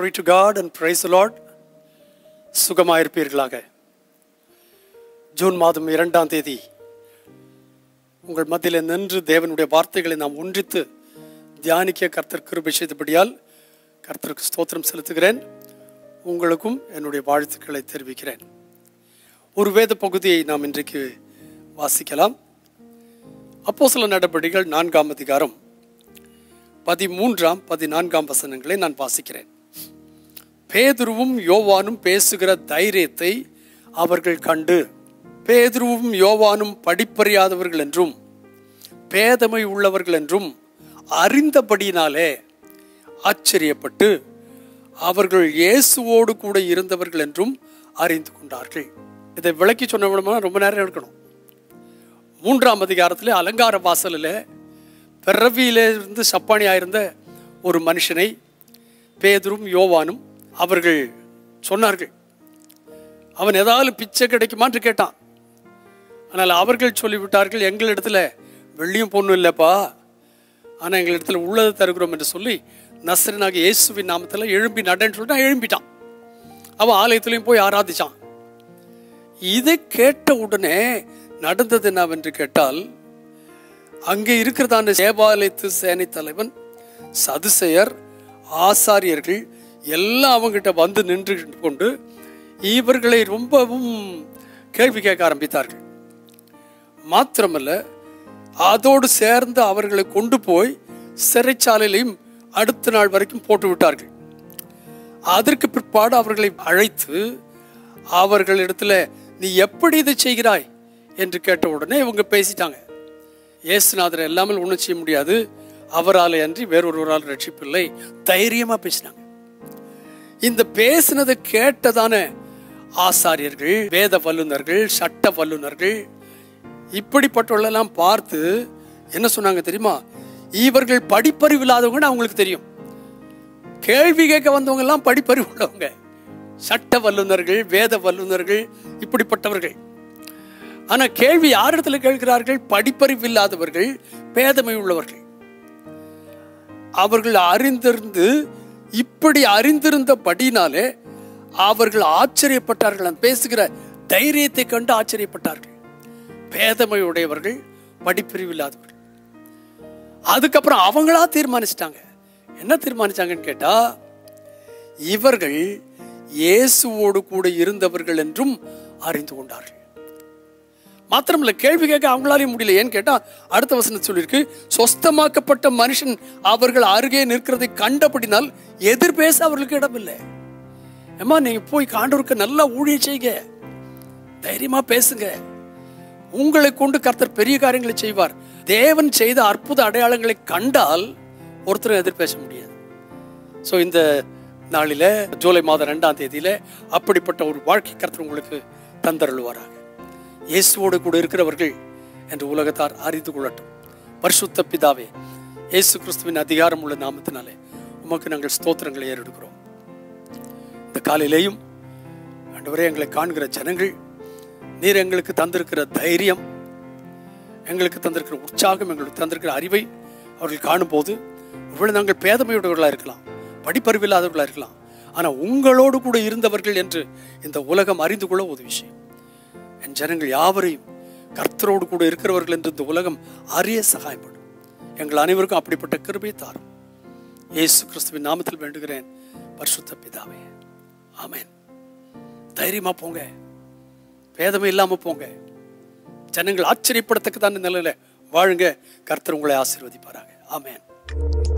Glory to God and praise the Lord. சுகமாயிருப்பீர்களாக June மாதம் இரண்டாம் தேதி உங்கள் மத்தியில் நின்று தேவனுடைய வார்த்தைகளை நாம் ஒன்றித்து தியானிக்க கர்த்தர் கிருபை செய்தபடியால் கர்த்தருக்கு ஸ்தோத்திரம் செலுத்துகிறேன் உங்களுக்கும் என்னுடைய வாழ்த்துக்களை தெரிவிக்கிறேன் ஒரு வேத பகுதியை நாம் இன்றைக்கு வாசிக்கலாம் அப்போ சில நடவடிக்கைகள் நான்காம் அதிகாரம் பதிமூன்றாம் பதினான்காம் வசனங்களை நான் வாசிக்கிறேன் பேதுருவும் யோவானும் பேசுகிற தைரியத்தை அவர்கள் கண்டு பேதுருவும் யோவானும் படிப்பறியாதவர்கள் என்றும் பேதமை உள்ளவர்கள் என்றும் அறிந்தபடியினாலே ஆச்சரியப்பட்டு அவர்கள் இயேசுவோடு கூட இருந்தவர்கள் என்றும் அறிந்து கொண்டார்கள் இதை விளக்கி சொன்ன விடமா ரொம்ப நேரம் எடுக்கணும் மூன்றாம் அதிகாரத்தில் அலங்கார வாசலில் பிறவியிலிருந்து சப்பானியாயிருந்த ஒரு மனுஷனை பேதரும் யோவானும் அவர்கள் சொன்னார்கள் அவன் ஏதாவது பிச்சை கிடைக்குமான்னு கேட்டான் ஆனால் அவர்கள் சொல்லிவிட்டார்கள் எங்களிடத்துல வெள்ளியும் பொண்ணும் இல்லைப்பா ஆனால் எங்களிடத்துல உள்ளதை தருகிறோம் என்று சொல்லி நசரனாக இயேசுவின் நாமத்தில் எழும்பி நடன்னு சொல்லிட்டு எழும்பிட்டான் அவன் ஆலயத்திலையும் போய் ஆராதிச்சான் இதை கேட்ட உடனே நடந்தது என்னவென்று கேட்டால் அங்கே இருக்கிறதான சேபாலயத்து சேனை தலைவன் சதுசெயர் ஆசாரியர்கள் எல்லாம் அவங்கிட்ட வந்து நின்று கொண்டு இவர்களை ரொம்பவும் கேள்வி கேட்க ஆரம்பித்தார்கள் மாத்திரமல்ல அதோடு சேர்ந்து அவர்களை கொண்டு போய் சிறைச்சாலையிலையும் அடுத்த நாள் வரைக்கும் போட்டு விட்டார்கள் அதற்கு பிற்பாடு அவர்களை அழைத்து அவர்களிடத்துல நீ எப்படி இதை செய்கிறாய் என்று கேட்ட உடனே இவங்க பேசிட்டாங்க இயேசுநாதர் எல்லாமே ஒன்றும் செய்ய முடியாது அவரால் அன்றி வேறொருவரால் ரட்சிப்பில்லை தைரியமா பேசினாங்க இந்த பேசினதை கேட்டதான ஆசாரியர்கள் வேத வல்லுநர்கள் சட்ட வல்லுநர்கள் இப்படிப்பட்டவர்களெல்லாம் பார்த்து என்ன சொன்னாங்க தெரியுமா இவர்கள் படிப்பறிவு இல்லாதவங்கன்னு அவங்களுக்கு தெரியும் கேள்வி கேட்க வந்தவங்க எல்லாம் படிப்பறிவு உள்ளவங்க சட்ட வல்லுநர்கள் வேத வல்லுநர்கள் இப்படிப்பட்டவர்கள் ஆனா கேள்வி யாரிடத்துல கேட்கிறார்கள் படிப்பறிவு இல்லாதவர்கள் பேதமை உள்ளவர்கள் அவர்கள் அறிந்திருந்து இப்படி அறிந்திருந்தபடினாலே அவர்கள் ஆச்சரியப்பட்டார்கள் அந்த பேசுகிற தைரியத்தை கண்டு ஆச்சரியப்பட்டார்கள் பேதமை உடையவர்கள் படிப்பிரிவு இல்லாதவர்கள் அதுக்கப்புறம் அவங்களா தீர்மானிச்சிட்டாங்க என்ன தீர்மானிச்சாங்கன்னு கேட்டா இவர்கள் இயேசுவோடு கூட இருந்தவர்கள் என்றும் அறிந்து கொண்டார்கள் மாத்திரமில்ல கேள்வி கேட்க அவங்களாலையும் முடியல ஏன்னு கேட்டா அடுத்த வசனம் சொல்லியிருக்கு சொஸ்தமாக்கப்பட்ட மனுஷன் அவர்கள் அருகே நிற்கிறதை கண்டபடினால் எதிர் பேச அவர்களுக்கு இடமில்லை ஏமா நீங்க போய் காண்டவருக்கு நல்லா ஊழிய செய்க தைரியமா பேசுங்க உங்களை கொண்டு கர்த்தர் பெரிய காரியங்களை செய்வார் தேவன் செய்த அற்புத அடையாளங்களை கண்டால் ஒருத்தரும் எதிர் பேச முடியாது ஸோ இந்த நாளில ஜூலை மாதம் ரெண்டாம் தேதியில அப்படிப்பட்ட ஒரு வாழ்க்கை கர்த்தர் உங்களுக்கு தந்தருள்வாராக இயேசுவோடு கூட இருக்கிறவர்கள் என்று உலகத்தார் அறிந்து கொள்ளட்டும் பரிசுத்த பிதாவே இயேசு கிறிஸ்துவின் அதிகாரம் உள்ள நாமத்தினாலே உமக்கு நாங்கள் ஸ்தோத்திரங்களை ஏறெடுக்கிறோம் இந்த காலையிலேயும் ஆண்டவரே எங்களை காண்கிற ஜனங்கள் நீர் எங்களுக்கு தந்திருக்கிற தைரியம் எங்களுக்கு தந்திருக்கிற உற்சாகம் எங்களுக்கு தந்திருக்கிற அறிவை அவர்கள் காணும்போது ஒருவேளை நாங்கள் பேதமையுடையவர்களாக இருக்கலாம் படிப்பறிவில்லாதவர்களாக இருக்கலாம் ஆனால் உங்களோடு கூட இருந்தவர்கள் என்று இந்த உலகம் அறிந்து கொள்ள ஒரு விஷயம் என் ஜனங்கள் யாவரையும் கர்த்தரோடு கூட இருக்கிறவர்கள் என்று இந்த உலகம் அறிய சகாயப்படும் எங்கள் அனைவருக்கும் அப்படிப்பட்ட கிருபை தாரும் இயேசு கிறிஸ்துவின் நாமத்தில் வேண்டுகிறேன் பரிசுத்த பிதாவே ஆமேன் தைரியமா போங்க பேதமை இல்லாம போங்க ஜனங்கள் ஆச்சரியப்படத்தக்கதான நிலையில வாழுங்க கர்த்தர் உங்களை ஆசீர்வதிப்பாராங்க ஆமேன்